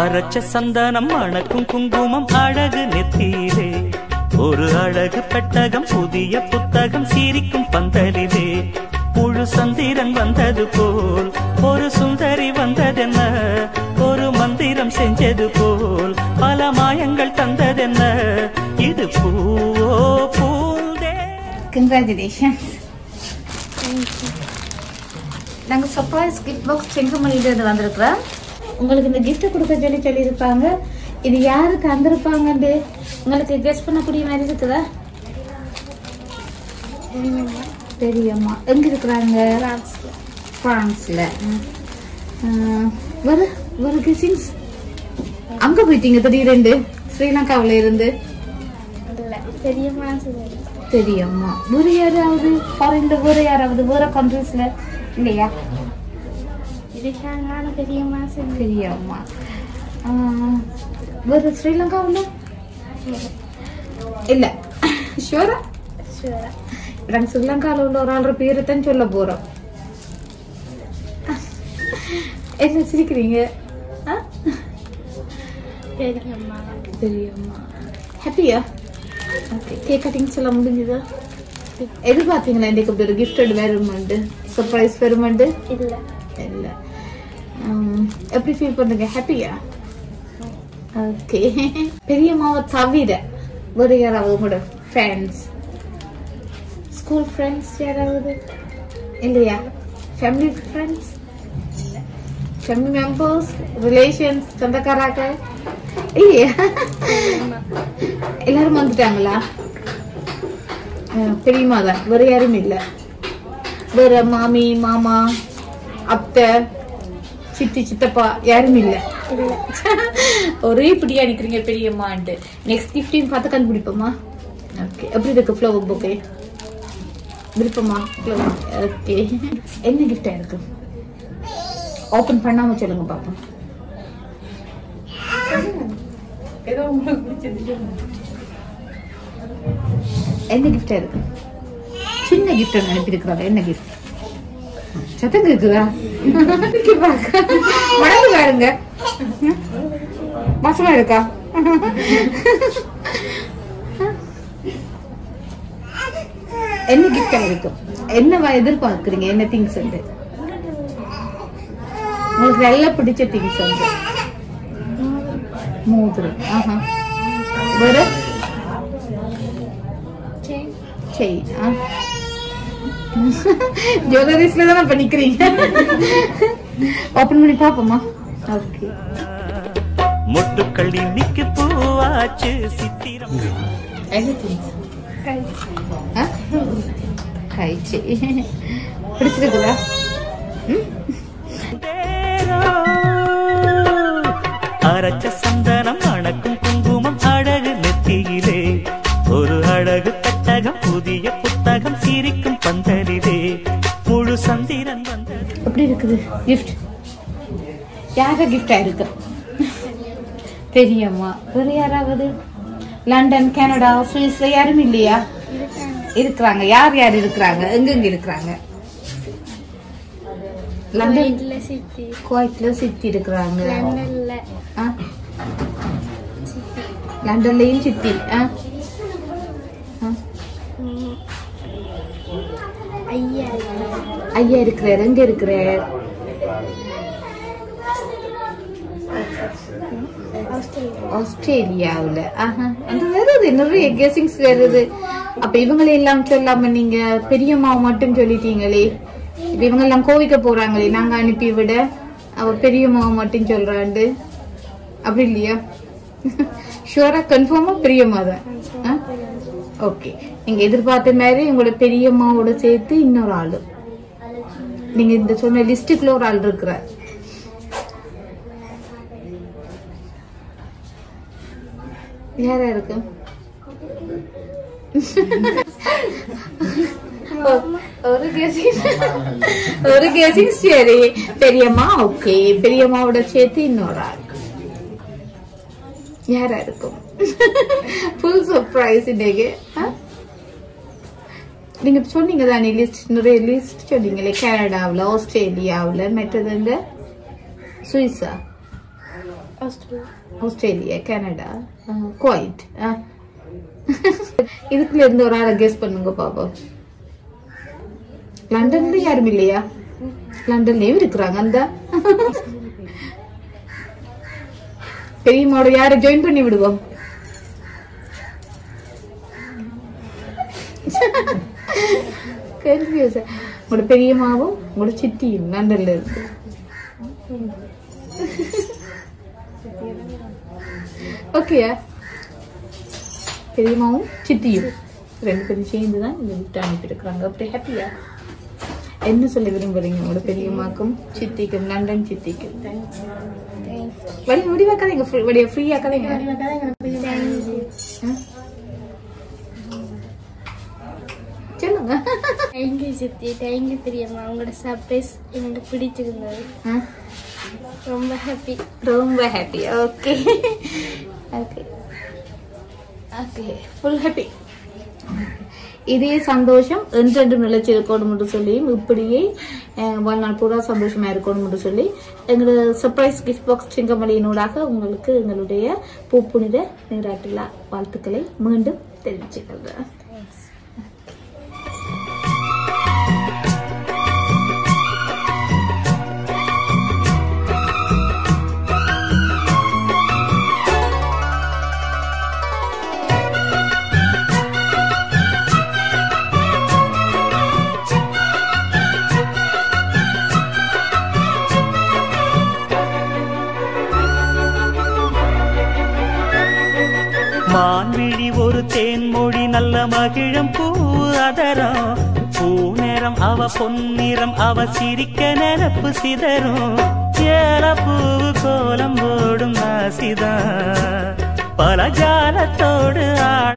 அரைச்ச சந்தனம் மணக்கும் குங்குமம் அழகு நெத்தியிலே ஒரு அழகு பெட்டகம் புதிய புத்தகம் சிரிக்கும் பந்தலிலே முழு சந்திரன் வந்தது போல் ஒரு சுந்தரி வந்ததென்ன ஒரு மந்திரம் செஞ்சது போல் பல மாயங்கள் தந்ததென்ன இது பூவோ பூந்தே கங்க்ராச்சுலேஷன்ஸ் நாங்கள் சர்ப்ரைஸ் கிஃப்ட் பாக்ஸ் செங்கமணிலிருந்து வந்திருக்கிறோம் உங்களுக்கு இந்த gift கொடுக்க சொல்லி சொல்லியிருப்பாங்க இது யாருக்கு தந்திருப்பாங்கன்னு உங்களுக்கு கெஸ் பண்ணக்கூடிய மாதிரி இருக்குதா தெரியுமா எங்க இருக்கிறாங்க பிரான்ஸ்ல வர வர கெஸிங்ஸ் அங்க போயிட்டீங்க திடீரெண்டு ஸ்ரீலங்காவுல இருந்து தெரியுமா வேற யாராவது ஃபாரின்ல வேற யாராவது வேற கண்ட்ரீஸ்ல இல்லையா தெரியுமா ஆஹ், வேற ஸ்ரீலங்காவுல இல்ல ஷூரா நாங்க ஸ்ரீலங்கால உள்ள ஒரு ஆளோட பேரை தான் சொல்ல போறோம் என்ன சிரிக்கிறீங்க ஆ? தெரியுமா ஹாப்பியா ஓகே கேக் கட்டிங்ஸ் எல்லாம் முடிஞ்சதா எதிர்பார்த்தீங்களா இன்னைக்கு இப்படி ஒரு கிஃப்ட் வருமாண்டு சர்ப்ரைஸ் வருமாண்டு இல்ல உம், எப்படி ஃபீல் பண்றீங்க ஹாப்பியா ஓகே பெரியம்மாவை தவிர வேற யாராவது உங்களோட ஃப்ரெண்ட்ஸ் ஸ்கூல் ஃப்ரெண்ட்ஸ் யாராவது இல்லையா family friends family members relations சொந்தக்காராக்க இல்லையா எல்லாரும் வந்துட்டாங்களா அஹ், பெரியம்மா தான் வேற யாரும் இல்ல வேற மாமி மாமா அத்தை சித்தி சித்தப்பா யாரும் இல்ல ஒரே பிடியா நிக்கிறீங்க பெரியம்மான்ட்டு நெக்ஸ்ட் கிஃப்டையும் பார்த்து கண்டுபிடிப்போமா ஓகே எப்படி இருக்கு ஃப்ளவர் புக்கே விருப்பமா ஃப்ளவர் ஓகே என்ன கிஃப்டா இருக்கு ஓபன் பண்ணாம சொல்லுங்க பாப்போம் ஏதோ உங்களுக்கு பிடிச்சது சொல்லுங்க. என்ன கிஃப்டா இருக்கு சின்ன கிஃப்ட் ஒன்று அனுப்பியிருக்கிறாங்க என்ன கிஃப்ட் சத்தம் கேக்குதா இங்க பாக்க. மடங்கு பாருங்க மாசமா இருக்கா என்ன கிஃப்டா இருக்கும் என்னவா எதிர்பார்க்குறீங்க என்ன திங்ஸ் வந்து உங்களுக்கு நல்லா பிடிச்ச திங்ஸ் வந்து மோதிரம் ஆஹா வேற செயின் ஆ ஜுவல்லரிஸ்ல தான் இப்ப நிக்கிறீங்க ஓபன் பண்ணி பாப்போமா ஓகே மொட்டுக்கள் இன்னைக்கு பூவாச்சு சித்திரம் எனிதிங் கைச்சி பிடிச்சிருக்குதா ம்? தேரோ. அரைச்ச சந்தனம் அணக்கும் குங்குமம் அழகு நெத்தியிலே ஒரு அழகு பெட்டகம் புதிய புத்தகம் சிரிக்கும் பந்தலிலே முழு சந்திரன் வந்தது எப்படி இருக்குது கிஃப்ட் யார கிஃப்டா இருக்கு பெரியம்மா வேற யாராவது லண்டன் கனடா சுவிஸ் யாரும் இல்லையா இருக்கிறாங்க யார் யார் இருக்கிறாங்க எங்கெங்க இருக்கிறாங்க லண்டன் சித்தி குவைத்ல சித்தி இருக்கிறாங்க லண்டன்ல ஆ? லண்டன்லயும் சித்தி ஆ? ஆ? ம், ஐயா ஐயா இருக்கிறார் எங்க இருக்கிறார் ஆஸ்திரேலியா ஆஸ்திரேலியாவுல ஆஹா. அந்த வருது நிறைய கெஸிங்ஸ் வருது அப்ப இவங்களை எல்லாம் சொல்லாம நீங்க பெரியம்மாவை மட்டும் சொல்லிட்டீங்களே இப்ப இவங்க எல்லாம் கோவிக்க போறாங்களே நாங்க அனுப்பி விட அவ பெரியம்மாவை மட்டும் சொல்றாண்டு அப்படி இல்லையா ஷுவரா கன்ஃபார்மா பெரியம்மா தான் ஓகே நீங்க எதிர்பார்த்த மாதிரி உங்களோட பெரியம்மாவோட சேர்த்து இன்னொரு ஆளு நீங்க இந்த சொன்ன லிஸ்டுக்குள்ள ஒரு ஆள் இருக்கிறார் யாரா இருக்கு ஒரு கேசிங் ஒரு கேசிங் சரி பெரியம்மா ஓகே பெரியம்மாவோட சேர்த்து இன்னொரு ஆள் யாரா இருக்கும் ஃபுல் சர்ப்ரைஸ் இன்னைக்கு ஆ? நீங்க சொன்னீங்க தானே லிஸ்ட் நிறைய லிஸ்ட் சொன்னீங்களே கனடாவில் ஆஸ்திரேலியாவில் மற்றது இந்த சுவிஸா ஆஸ்திரேலியா ஆஸ்திரேலியா கனடா குவைட் இதுக்குள்ள இருந்து ஒரு ஆளை கெஸ் பண்ணுங்க பாப்போம் லண்டன்ல யாரும் இல்லையா லண்டன்லயும் இருக்கிறாங்க அந்த பெரியம்மாவோட யாரை ஜாயின் பண்ணி விடுவோம் கன்ஃபியூஸ் உங்களோட பெரியம்மாவும் உங்களோட சித்தியும் லண்டன்ல இருக்கு ஓகேயா பெரியம்மாவும் சித்தியும் ரெண்டு பேரும் சேர்ந்து தான் இந்த gift அனுப்பியிருக்கிறாங்க அப்படி ஹாப்பியா என்ன சொல்ல விரும்புறீங்க உங்களோட பெரியம்மாக்கும் சித்திக்கும் லண்டன் சித்திக்கும் வழி முடிவாக்காதீங்க free- வழியா ஃப்ரீயா கதைங்க சொல்லுங்க தேங்க்யூ சித்தி தேங்க்யூ பெரியம்மா உங்களோட சர்ப்ரைஸ் எனக்கு பிடிச்சிருந்தது ஆ, ரொம்ப ஹாப்பி ரொம்ப happy okay okay okay full happy இதே சந்தோஷம் என்றென்றும் நிலைச்சிருக்கணும் என்று சொல்லி இப்படியே அஹ், வாழ்நாள் பூரா சந்தோஷமா இருக்கணும் என்று சொல்லி எங்களோட சர்ப்ரைஸ் கிஃப்ட் பாக்ஸ் சிங்கமலையினூடாக உங்களுக்கு எங்களுடைய பூப்புனித நீராட்டுலா வாழ்த்துக்களை மீண்டும் தெரிவிச்சுக்கிறேன் மான்விழி ஒரு தேன்மொழி நல்ல மகிழம் பூ அதரம் பூநேரம் அவ பொன்னிறம் அவ சிரிக்க நினப்பு சிதறும் ஏலப்பூ கோலம் போடும் நாசிதான் பல ஜாலத்தோடு ஆட